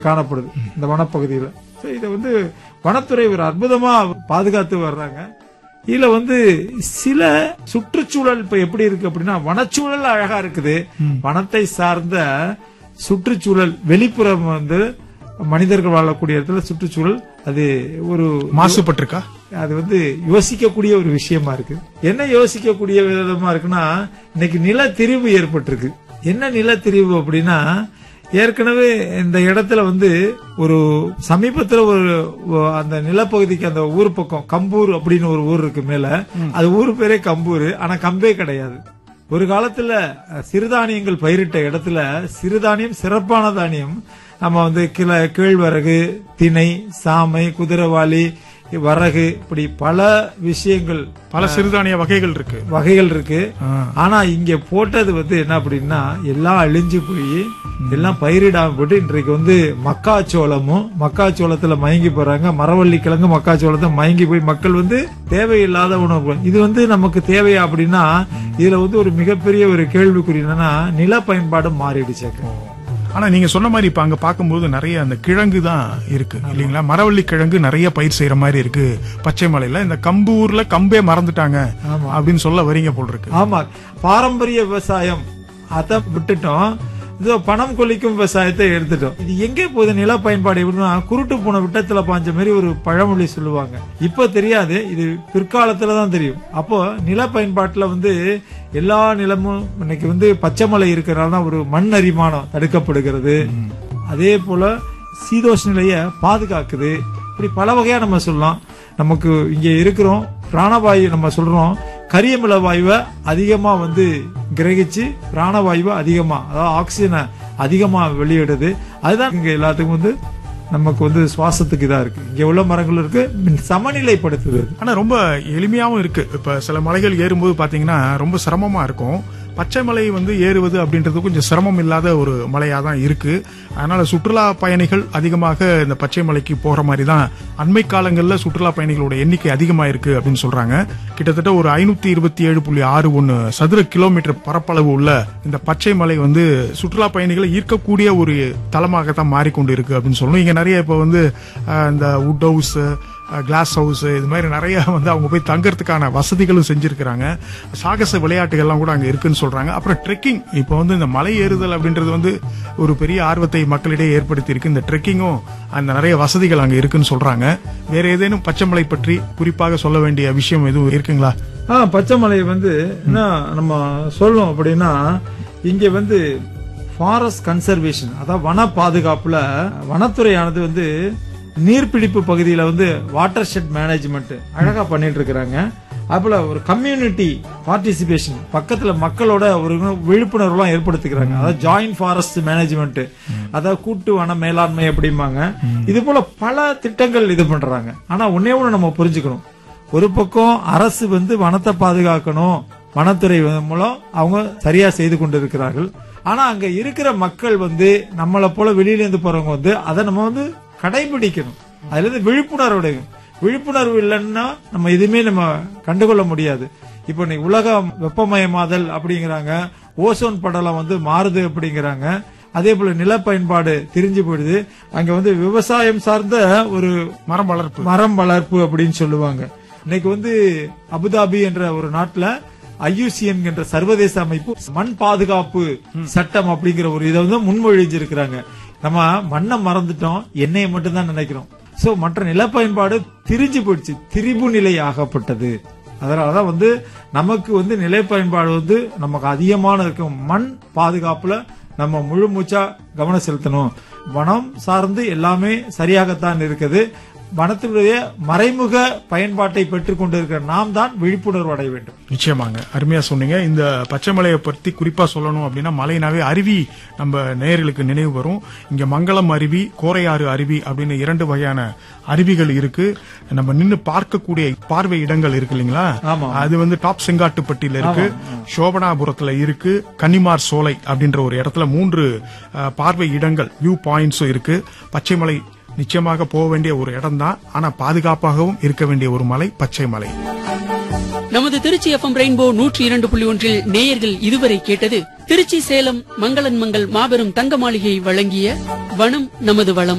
காணப்படுது இந்த வனப்பகுதியில So, இதை வந்து வனத்துறை ஒரு அற்புதமா பாதுகாத்து வர்றாங்க இதுல வந்து சில சுற்றுச்சூழல் இப்ப எப்படி இருக்கு அப்படின்னா வனச்சூழல் அழகா இருக்குது வனத்தை சார்ந்த சுற்றுச்சூழல் வெளிப்புறம் வந்து மனிதர்கள் வாழக்கூடிய இடத்துல சுற்றுச்சூழல் அது ஒரு மாசுபட்டிருக்கா அது வந்து யோசிக்கக்கூடிய ஒரு விஷயமா இருக்கு என்ன யோசிக்கக்கூடிய விதமா இருக்குன்னா இன்னைக்கு நிலத்திரிவு ஏற்பட்டிருக்கு என்ன நிலத்திரிவு அப்படின்னா ஏற்கனவே இந்த இடத்துல வந்து ஒரு சமீபத்துல ஒரு ஒ- அந்த நிலப்பகுதிக்கு அந்த ஊர் பக்கம் கம்பூர் அப்படின்னு ஒரு ஊர் இருக்கு மேல அது ஊர் பேரே கம்பூர் ஆனா கம்பே கிடையாது ஒரு காலத்துல அஹ், சிறுதானியங்கள் பயிரிட்ட இடத்துல சிறுதானியம் சிறப்பான தானியம் நம்ம வந்து கிள கேழ்வரகு திணை சாமை குதிரவாளி வரகு இப்படி பல விஷயங்கள் பல சிறுதானிய வகைகள் இருக்கு வகைகள் இருக்கு ஆ. ஆனா இங்க போட்டது வந்து என்ன அப்படின்னா எல்லாம் அழிஞ்சு போய் எல்லாம் பயிரிடாம போட்டு இன்றைக்கு வந்து மக்காச்சோளமும் மக்காச்சோளத்துல மயங்கி போறாங்க மரவள்ளி கிழங்கு மக்காச்சோளத்தை மயங்கி போய் மக்கள் வந்து தேவையில்லாத உணவு இது வந்து நமக்கு தேவையா அப்படின்னா இதுல வந்து ஒரு மிகப்பெரிய ஒரு கேள்விக்குறி என்னன்னா நில பயன்பாடு மாறிடுச்சு ஆனா நீங்க சொன்ன மாதிரி இப்ப அங்க பார்க்கும்போது நிறைய அந்த கிழங்கு தான் இருக்கு இல்லீங்களா மரவள்ளி கிழங்கு நிறைய பயிர் செய்யற மாதிரி இருக்கு பச்சை மலையில இந்த கம்பு ஊர்ல கம்பே மறந்துட்டாங்க ஆமா. அப்படின்னு சொல்ல வரீங்க போல் இருக்கு ஆமா பாரம்பரிய விவசாயம் அதை விட்டுட்டோம் இதோ பணம் கொல்லிக்கும் விவசாயத்தை எடுத்துட்டோம் இது எங்கே போகுது நில பயன்பாடு எப்படின்னா குருட்டு போன விட்டத்துல பாஞ்ச மாதிரி ஒரு பழமொழி சொல்லுவாங்க இப்ப தெரியாது இது பிற்காலத்துல தான் தெரியும் அப்போ நில பயன்பாட்டுல வந்து எல்லா நிலமும் இன்னைக்கு வந்து பச்சை மலை இருக்கிறனால தான் ஒரு மண் அரிமானம் தடுக்கப்படுகிறது அதே போல சீதோஷ நிலைய பாதுகாக்குது இப்படி பல வகையா நம்ம சொல்லலாம் நமக்கு இங்க இருக்கிறோம் பிராணவாயு நம்ம சொல்றோம் கரியமில வாயுவை அதிகமா வந்து கிரகிச்சு பிராணவாயுவை அதிகமா அதாவது ஆக்சிஜனை அதிகமா வெளியிடுது அதுதான் இங்க எல்லாத்துக்கும் வந்து நமக்கு வந்து சுவாசத்துக்கு இதா இருக்கு இங்க உள்ள மரங்கள் இருக்கு சமநிலைப்படுத்துது ஆனா ரொம்ப எளிமையாவும் இருக்கு இப்ப சில மலைகள் ஏறும்போது பாத்தீங்கன்னா ரொம்ப சிரமமா இருக்கும் பச்சை மலை வந்து ஏறுவது அப்படின்றது கொஞ்சம் சிரமம் இல்லாத ஒரு மலையா தான் இருக்கு அதனால சுற்றுலா பயணிகள் அதிகமாக இந்த பச்சை மலைக்கு போற மாதிரி தான் அண்மை காலங்கள்ல சுற்றுலா பயணிகளோட எண்ணிக்கை அதிகமா இருக்கு அப்படின்னு சொல்றாங்க கிட்டத்தட்ட ஒரு ஐநூத்தி இருபத்தி ஏழு புள்ளி ஆறு ஒன்னு சதுர கிலோமீட்டர் பரப்பளவு உள்ள இந்த பச்சை மலை வந்து சுற்றுலா பயணிகளை ஈர்க்கக்கூடிய ஒரு தலமாக தான் மாறிக்கொண்டு இருக்கு அப்படின்னு சொல்லணும் இங்க நிறைய இப்ப வந்து அஹ், இந்த வுட் ஹவுஸ் கிளாஸ் ஹவுஸ் இது மாதிரி நிறைய வந்து அவங்க போய் தங்கறதுக்கான வசதிகளும் செஞ்சிருக்கிறாங்க சாகச விளையாட்டுகள்லாம் கூட அங்க இருக்குன்னு சொல்றாங்க அப்புறம் ட்ரெக்கிங் இப்போ வந்து இந்த மலை ஏறுதல் அப்படின்றது வந்து ஒரு பெரிய ஆர்வத்தை மக்களிடையே ஏற்படுத்தி இருக்கு இந்த ட்ரெக்கிங்கும் அந்த நிறைய வசதிகள் அங்க இருக்குன்னு சொல்றாங்க வேற ஏதேனும் பச்சைமலை பற்றி குறிப்பாக சொல்ல வேண்டிய விஷயம் எதுவும் இருக்குங்களா ஆ பச்சை மலை வந்து என்ன நம்ம சொல்லணும் அப்படின்னா இங்க வந்து ஃபாரஸ்ட் கன்சர்வேஷன் அதாவது வன பாதுகாப்புல வனத்துறையானது வந்து நீர்பிடிப்பு பகுதியில வந்து வாட்டர் ஷெட் மேனேஜ்மெண்ட் அழகா பண்ணிட்டு இருக்கிறாங்க அதுபோல ஒரு கம்யூனிட்டி பார்ட்டிசிபேஷன் பக்கத்துல மக்களோட ஒரு விழிப்புணர்வுலாம் ஏற்படுத்திக்கிறாங்க அதாவது ஜாயிண்ட் ஃபாரஸ்ட் மேனேஜ்மெண்ட் அதாவது கூட்டு வன மேலாண்மை அப்படிம்பாங்க இது போல பல திட்டங்கள் இது பண்றாங்க ஆனா ஒன்னே ஒண்ணு நம்ம புரிஞ்சுக்கணும் ஒரு பக்கம் அரசு வந்து வனத்தை பாதுகாக்கணும் வனத்துறை மூலம் அவங்க சரியா செய்து கொண்டிருக்கிறார்கள் ஆனா அங்க இருக்கிற மக்கள் வந்து நம்மளை போல வெளியில இருந்து போறவங்க வந்து அதை நம்ம வந்து கடைபிடிக்கணும் அதுல இருந்து விழிப்புணர்வு அடையணும் விழிப்புணர்வு இல்லைன்னா நம்ம எதுவுமே நம்ம கண்டுகொள்ள முடியாது இப்போ இன்னைக்கு உலக வெப்பமயமாதல் அப்படிங்கிறாங்க ஓசோன் படலம் வந்து மாறுது அப்படிங்கிறாங்க அதே போல நில பயன்பாடு திரிஞ்சு போயிடுது அங்க வந்து விவசாயம் சார்ந்த ஒரு மரம் வளர்ப்பு மரம் வளர்ப்பு அப்படின்னு சொல்லுவாங்க இன்னைக்கு வந்து அபுதாபி என்ற ஒரு நாட்டுல ஐயூசிஎன் என்ற சர்வதேச அமைப்பு மண் பாதுகாப்பு சட்டம் அப்படிங்கிற ஒரு இதை வந்து முன்மொழிஞ்சிருக்கிறாங்க நம்ம மண்ணை மறந்துட்டோம் எண்ணெயை மட்டும் தான் நினைக்கிறோம் சோ மற்ற நில பயன்பாடு திரிஞ்சு போயிடுச்சு திரிபு நிலை ஆகப்பட்டது அதனாலதான் வந்து நமக்கு வந்து நிலை பயன்பாடு வந்து நமக்கு அதிகமான இருக்கும் மண் பாதுகாப்புல நம்ம முழு மூச்சா கவனம் செலுத்தணும் வனம் சார்ந்து எல்லாமே சரியாகத்தான் இருக்குது வனத்தினுடைய மறைமுக பயன்பாட்டை பெற்றுக் கொண்டிருக்கிற நாம் தான் விழிப்புணர்வு அடைய வேண்டும் நிச்சயமாங்க அருமையா சொன்னீங்க இந்த பச்சைமலையை பத்தி குறிப்பா சொல்லணும் அப்படின்னா மலைனாவே அருவி நம்ம நேயர்களுக்கு நினைவு வரும் இங்க மங்களம் அருவி கோரையாறு அருவி அப்படின்னு இரண்டு வகையான அருவிகள் இருக்கு நம்ம நின்னு பார்க்கக்கூடிய பார்வை இடங்கள் இருக்கு இல்லைங்களா ஆமா. அது வந்து டாப் செங்காட்டுப்பட்டியில இருக்கு சோபனாபுரத்துல இருக்கு கன்னிமார் சோலை அப்படின்ற ஒரு இடத்துல மூன்று அஹ், பார்வை இடங்கள் வியூ பாயிண்ட்ஸும் இருக்கு பச்சைமலை நிச்சயமாக போக வேண்டிய ஒரு இடம் தான் ஆனா பாதுகாப்பாகவும் இருக்க வேண்டிய ஒரு மலை பச்சை மலை நமது திருச்சி எஃப்எம் ரெயின்போ நூற்றி இரண்டு புள்ளி ஒன்றில் நேயர்கள் இதுவரை கேட்டது திருச்சி சேலம் மங்களன் மங்கள் மாபெரும் தங்க மாளிகை வழங்கிய வனம் நமது வளம்